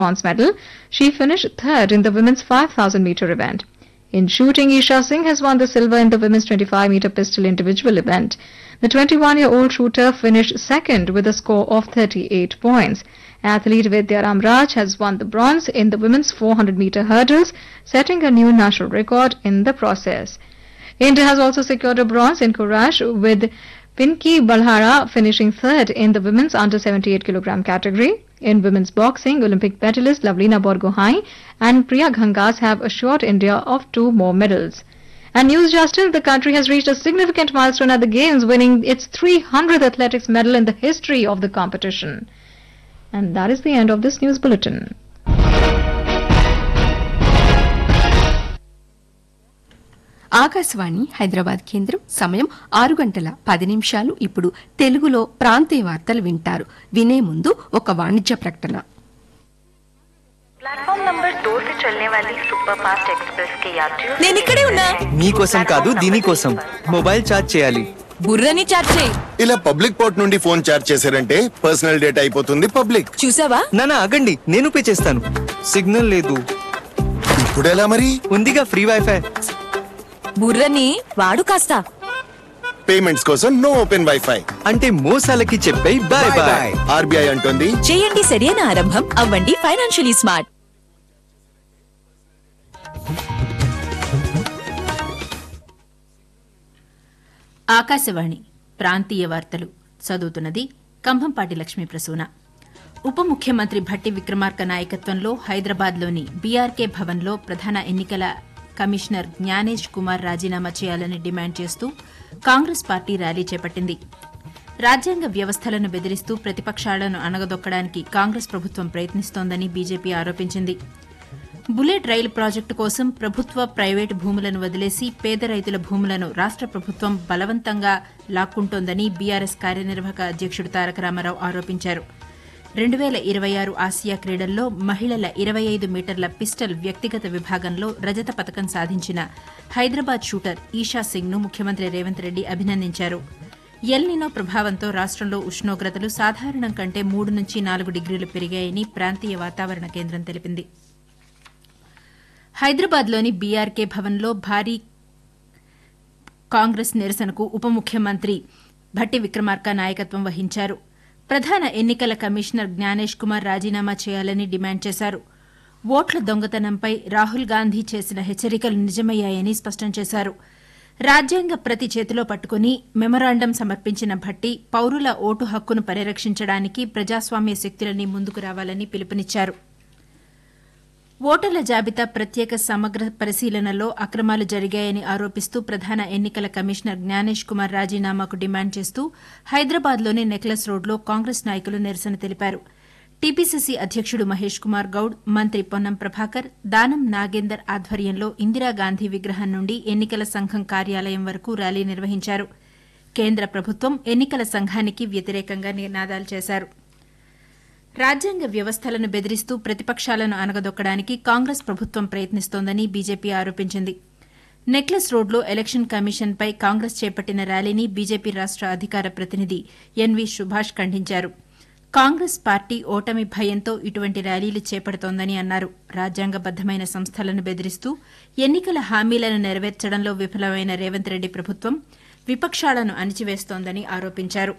bronze medal. She finished third in the women's 5000 meter event. In shooting, Isha Singh has won the silver in the women's 25 meter pistol individual event. The 21 year old shooter finished second with a score of 38 points. Athlete Vidya Ramraj has won the bronze in the women's 400 meter hurdles, setting a new national record in the process. India has also secured a bronze in Courage with Pinky Balhara finishing third in the women's under 78 kg category. In women's boxing, Olympic medalist Lavlina Borgohain and Priya Ghangas have assured India of two more medals. And news just in, the country has reached a significant milestone at the Games, winning its 300th athletics medal in the history of the competition. And that is the end of this news bulletin. Akashvani Hyderabad కేంద్రం సమయం ఆరు గంటల పది నిమిషాలు ఇప్పుడు తెలుగులో ప్రాంతీయ వార్తలు వింటారు వినే ముందు ఒక వాణిజ్య ప్రకటన प्लेटफॉर्म नंबर दो से चलने वाली सुपर फास्ट एक्सप्रेस के यात्रियों నేను ఇక్కడే ఉన్నా మీకోసం కాదు దీనికోసం మొబైల్ ఛార్జ్ చేయాలి బుర్రని చాట్ చేయి ఇలా పబ్లిక్ పోర్ట్ నుండి ఫోన్ చార్జ్ చేశారంటే పర్సనల్ డేటా అయిపోతుంది పబ్లిక్ చూసావా నానా ఆగండి నేను పే చేస్తాను సిగ్నల్ లేదు ఇప్పుడు ఎలా మరి ఉందిగా ఫ్రీ వైఫై బుర్రని వాడు కాస్త పేమెంట్స్ కోసం నో ఓపెన్ వైఫై అంటే మోసాలకి చెప్పే బాయ్ బాయ్ ఆర్బీఐ అంటోంది చేయండి సరైన ఆరంభం అవ్వండి ఫైనాన్షియలీ స్మార్ట్ ఆకాశవాణి ప్రాంతీయ వార్తలు చదువుతున్నది కంభంపాటి లక్ష్మీ ప్రసూన ఉప ముఖ్యమంత్రి భట్టి విక్రమార్క నాయకత్వంలో హైదరాబాద్లోని బీఆర్కే భవన్లో ప్రధాన ఎన్నికల కమిషనర్ జ్ఞానేష్ కుమార్ రాజీనామా చేయాలని డిమాండ్ చేస్తూ కాంగ్రెస్ పార్టీ ర్యాలీ చేపట్టింది రాజ్యాంగ వ్యవస్థలను బెదిరిస్తూ ప్రతిపక్షాలను అణగదొక్కడానికి కాంగ్రెస్ ప్రభుత్వం ప్రయత్నిస్తోందని బీజేపీ ఆరోపించింది బుల్లెట్ రైలు ప్రాజెక్టు కోసం ప్రభుత్వ ప్రైవేటు భూములను వదిలేసి పేద రైతుల భూములను రాష్ట ప్రభుత్వం బలవంతంగా లాక్కుంటోందని బీఆర్ఎస్ కార్యనిర్వాహక అధ్యక్షుడు తారక రామారావు ఆరోపించారు రెండు వేల ఇరవై ఆరు ఆసియా క్రీడల్లో మహిళల ఇరవై ఐదు మీటర్ల పిస్టల్ వ్యక్తిగత విభాగంలో రజత పథకం సాధించిన హైదరాబాద్ షూటర్ ఈషా సింగ్ను ముఖ్యమంత్రి రేవంత్ రెడ్డి అభినందించారు ఎల్నినో ప్రభావంతో రాష్ట్రంలో ఉష్ణోగ్రతలు సాధారణం కంటే మూడు నుంచి నాలుగు డిగ్రీలు పెరిగాయని ప్రాంతీయ వాతావరణ కేంద్రం తెలిపింది హైదరాబాద్లోని బీఆర్కే భవన్లో భారీ కాంగ్రెస్ నిరసనకు ఉప ముఖ్యమంత్రి భట్టి విక్రమార్క నాయకత్వం వహించారు ప్రధాన ఎన్నికల కమిషనర్ జ్ఞానేష్ కుమార్ రాజీనామా చేయాలని డిమాండ్ చేశారు ఓట్ల దొంగతనంపై రాహుల్ గాంధీ చేసిన హెచ్చరికలు నిజమయ్యాయని స్పష్టం చేశారు రాజ్యాంగ ప్రతి చేతిలో పట్టుకుని మెమరాండం సమర్పించిన భట్టి పౌరుల ఓటు హక్కును పరిరక్షించడానికి ప్రజాస్వామ్య శక్తులని ముందుకు రావాలని పిలుపునిచ్చారు ఓటర్ల జాబితా ప్రత్యేక సమగ్ర పరిశీలనలో అక్రమాలు జరిగాయని ఆరోపిస్తూ ప్రధాన ఎన్నికల కమిషనర్ జ్ఞానేష్ కుమార్ రాజీనామాకు డిమాండ్ చేస్తూ హైదరాబాద్లోని నెక్లెస్ రోడ్లో కాంగ్రెస్ నాయకులు నిరసన తెలిపారు టీపీసీసీ అధ్యక్షుడు మహేష్ కుమార్ గౌడ్ మంత్రి పొన్నం ప్రభాకర్ దానం నాగేందర్ ఆధ్వర్యంలో ఇందిరాగాంధీ విగ్రహం నుండి ఎన్నికల సంఘం కార్యాలయం వరకు ర్యాలీ నిర్వహించారు కేంద్ర ప్రభుత్వం ఎన్నికల సంఘానికి వ్యతిరేకంగా నినాదాలు చేశారు రాజ్యాంగ వ్యవస్థలను బెదిరిస్తూ ప్రతిపక్షాలను అనగదొక్కడానికి కాంగ్రెస్ ప్రభుత్వం ప్రయత్నిస్తోందని బీజేపీ ఆరోపించింది నెక్లెస్ రోడ్లో ఎలక్షన్ కమిషన్పై కాంగ్రెస్ చేపట్టిన ర్యాలీని బీజేపీ రాష్ట అధికార ప్రతినిధి ఎన్వి సుభాష్ ఖండించారు కాంగ్రెస్ పార్టీ ఓటమి భయంతో ఇటువంటి ర్యాలీలు చేపడుతోందని అన్నారు రాజ్యాంగబద్దమైన సంస్థలను బెదిరిస్తూ ఎన్నికల హామీలను నెరవేర్చడంలో విఫలమైన రేవంత్ రెడ్డి ప్రభుత్వం విపక్షాలను అణిచివేస్తోందని ఆరోపించారు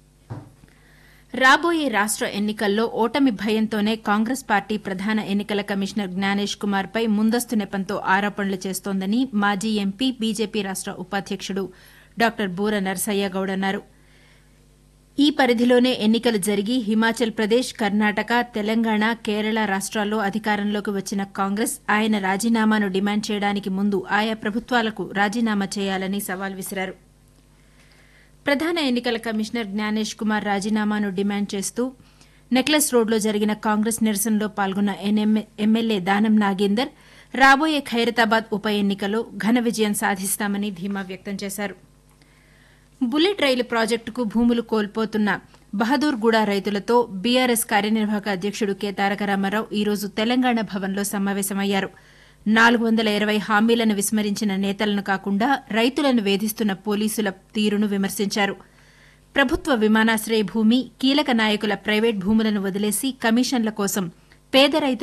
రాబోయే రాష్ట ఎన్నికల్లో ఓటమి భయంతోనే కాంగ్రెస్ పార్టీ ప్రధాన ఎన్నికల కమిషనర్ జ్ఞానేష్ కుమార్ పై ముందస్తు నెపంతో ఆరోపణలు చేస్తోందని మాజీ ఎంపీ బీజేపీ రాష్ట ఉపాధ్యక్షుడు డాక్టర్ బూర నర్సయ్య గౌడ్ అన్నారు ఈ పరిధిలోనే ఎన్నికలు జరిగి హిమాచల్ ప్రదేశ్ కర్ణాటక తెలంగాణ కేరళ రాష్ట్రాల్లో అధికారంలోకి వచ్చిన కాంగ్రెస్ ఆయన రాజీనామాను డిమాండ్ చేయడానికి ముందు ఆయా ప్రభుత్వాలకు రాజీనామా చేయాలని సవాల్ విసిరారు ప్రధాన ఎన్నికల కమిషనర్ జ్ఞానేష్ కుమార్ రాజీనామాను డిమాండ్ చేస్తూ నెక్లెస్ రోడ్లో జరిగిన కాంగ్రెస్ నిరసనలో పాల్గొన్న ఎమ్మెల్యే దానం నాగేందర్ రాబోయే ఖైరతాబాద్ ఉప ఎన్నికలో ఘన విజయం సాధిస్తామని ధీమా వ్యక్తం చేశారు బుల్లెట్ రైలు ప్రాజెక్టుకు భూములు కోల్పోతున్న బహదూర్గూడ రైతులతో బీఆర్ఎస్ కార్యనిర్వాహక అధ్యక్షుడు కె తారక రామారావు ఈరోజు తెలంగాణ భవన్లో సమావేశమయ్యారు నాలుగు వందల ఇరవై హామీలను విస్మరించిన నేతలను కాకుండా రైతులను వేధిస్తున్న పోలీసుల తీరును విమర్శించారు ప్రభుత్వ విమానాశ్రయ భూమి కీలక నాయకుల ప్రైవేట్ భూములను వదిలేసి కమిషన్ల కోసం పేద రైతుల